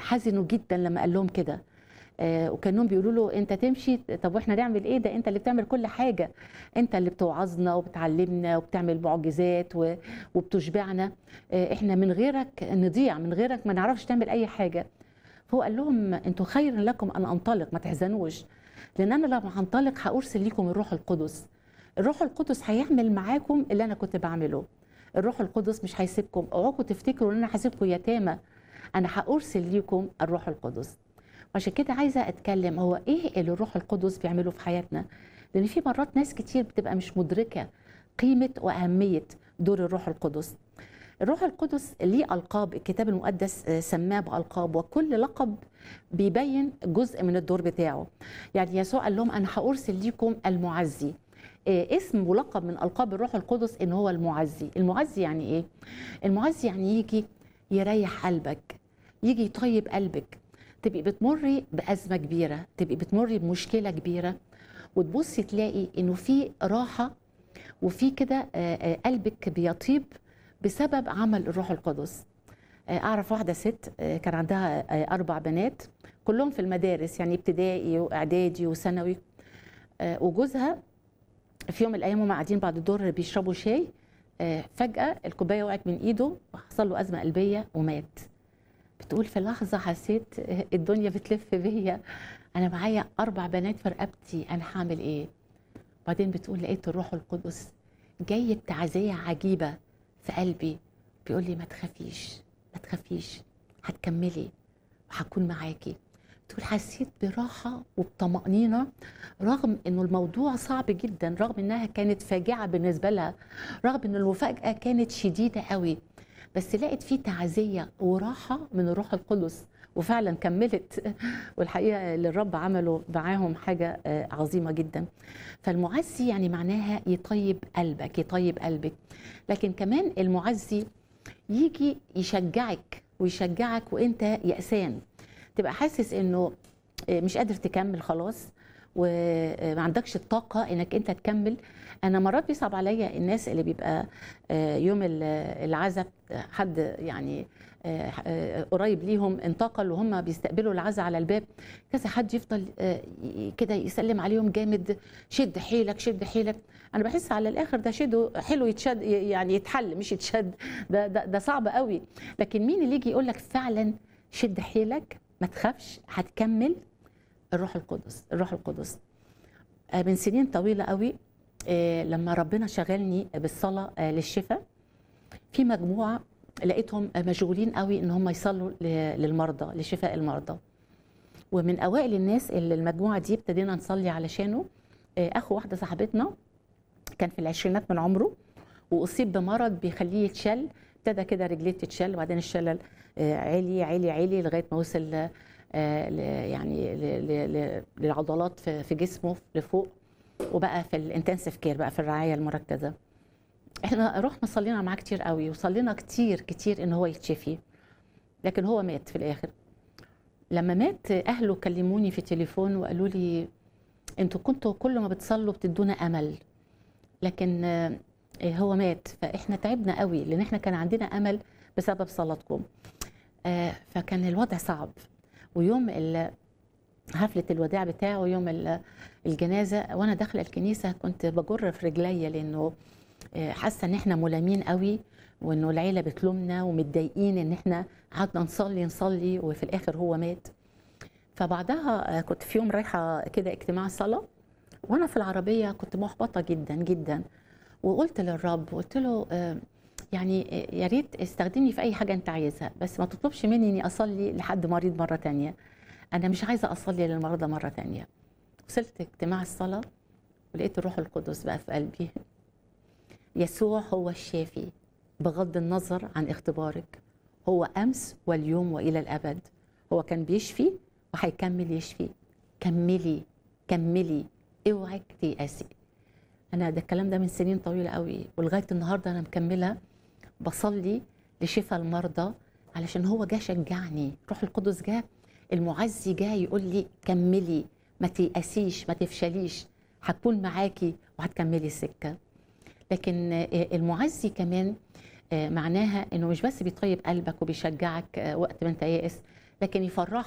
حزنوا جدا لما قال لهم كده آه، وكانهم بيقولوا له انت تمشي طب واحنا نعمل ايه ده انت اللي بتعمل كل حاجه انت اللي بتوعظنا وبتعلمنا وبتعمل معجزات و- وبتشبعنا آه، احنا من غيرك نضيع من غيرك ما نعرفش تعمل اي حاجه فهو قال لهم انتوا خير لكم ان انطلق ما تحزنوش لان انا لما هنطلق هارسل لكم الروح القدس الروح القدس هيعمل معاكم اللي انا كنت بعمله الروح القدس مش هيسيبكم اوعوا تفتكروا ان انا هسيبكم يتامى انا هارسل ليكم الروح القدس عشان كده عايزه اتكلم هو ايه اللي الروح القدس بيعمله في حياتنا لان في مرات ناس كتير بتبقى مش مدركه قيمه واهميه دور الروح القدس الروح القدس ليه القاب الكتاب المقدس آه، سماه بالقاب وكل لقب بيبين جزء من الدور بتاعه يعني يسوع قال لهم انا هارسل ليكم المعزي آه، اسم ولقب من القاب الروح القدس ان هو المعزي المعزي يعني ايه المعزي يعني يجي يريح قلبك يجي يطيب قلبك تبقي بتمري بأزمة كبيرة تبقي بتمري بمشكلة كبيرة وتبصي تلاقي انه في راحة وفي كده آه، آه، قلبك بيطيب بسبب عمل الروح القدس آه، اعرف واحده ست آه، كان عندها آه، اربع بنات كلهم في المدارس يعني ابتدائي واعدادي وثانوي آه، وجوزها في يوم من الايام هم قاعدين بعد الظهر بيشربوا شاي آه، فجاه الكوبايه وقعت من ايده وحصل له ازمه قلبيه ومات بتقول في لحظه حسيت آه، الدنيا بتلف بيا انا معايا اربع بنات في رقبتي انا هعمل ايه بعدين بتقول لقيت الروح القدس جاي بتعزيه عجيبه في قلبي بيقول لي ما تخافيش ما تخافيش هتكملي وهكون معاكي تقول حسيت براحة وبطمأنينة رغم انه الموضوع صعب جدا رغم انها كانت فاجعة بالنسبة لها رغم ان المفاجأة كانت شديدة قوي بس لقت فيه تعزية وراحة من الروح القدس وفعلا كملت والحقيقة اللي الرب عمله معاهم حاجة آه، عظيمة جدا فالمعزي يعني معناها يطيب قلبك يطيب قلبك لكن كمان المعزي يجي يشجعك ويشجعك وانت يأسان تبقى حاسس انه مش قادر تكمل خلاص وما عندكش الطاقة انك انت تكمل انا مرات بيصعب عليا الناس اللي بيبقى آه، يوم ال- العزاء حد يعني آه، آه، قريب ليهم انتقل وهم بيستقبلوا العزاء على الباب كذا حد يفضل آه، ي- كده يسلم عليهم جامد شد حيلك شد حيلك انا بحس على الاخر ده شده حلو يتشد يعني يتحل مش يتشد ده ده, ده صعب قوي لكن مين اللي يجي يقول لك فعلا شد حيلك ما تخافش هتكمل الروح القدس الروح القدس آه، من سنين طويله قوي آه، لما ربنا شغلني بالصلاه آه، للشفاء في مجموعه لقيتهم مشغولين قوي ان هم يصلوا ل- للمرضى لشفاء المرضى ومن اوائل الناس اللي المجموعه دي ابتدينا نصلي علشانه آه، اخو واحده صاحبتنا كان في العشرينات من عمره واصيب بمرض بيخليه يتشل ابتدى كده رجليه تتشل وبعدين الشلل آه، عالي عالي عالي لغايه ما وصل آه، ل- يعني ل- ل- ل- للعضلات في في جسمه لفوق وبقى في الانتنسيف كير بقى في الرعايه المركزه احنا رحنا صلينا معاه كتير قوي وصلينا كتير كتير ان هو يتشفي لكن هو مات في الاخر لما مات اهله كلموني في التليفون وقالوا لي انتوا كنتوا كل ما بتصلوا بتدونا امل لكن آه، هو مات فاحنا تعبنا قوي لان احنا كان عندنا امل بسبب صلاتكم آه، فكان الوضع صعب ويوم ال- حفلة الوداع بتاعه يوم ال- الجنازة وأنا داخلة الكنيسة كنت بجر في رجليا لأنه آه، حاسة إن إحنا ملامين قوي وإنه العيلة بتلومنا ومتضايقين إن إحنا قعدنا نصلي نصلي وفي الآخر هو مات فبعدها آه، كنت في يوم رايحة كده اجتماع صلاة وأنا في العربية كنت محبطة جدا جدا وقلت للرب قلت له آه، يعني آه، يا ريت استخدمني في أي حاجة أنت عايزها بس ما تطلبش مني إني أصلي لحد مريض مرة تانية أنا مش عايزة أصلي للمرضى مرة تانية وصلت اجتماع الصلاة ولقيت الروح القدس بقى في قلبي يسوع هو الشافي بغض النظر عن اختبارك هو أمس واليوم وإلى الأبد هو كان بيشفي وهيكمل يشفي كملي كملي اوعك تيأسي أنا ده الكلام ده من سنين طويلة قوي ولغاية النهاردة أنا مكملة بصلي لشفاء المرضى علشان هو جه شجعني روح القدس جه المعزي جه يقول لي كملي ما تيأسيش ما تفشليش هكون معاكي وهتكملي السكه لكن آه، المعزي كمان آه، معناها انه مش بس بيطيب قلبك وبيشجعك آه، وقت ما انت يائس لكن يفرحهم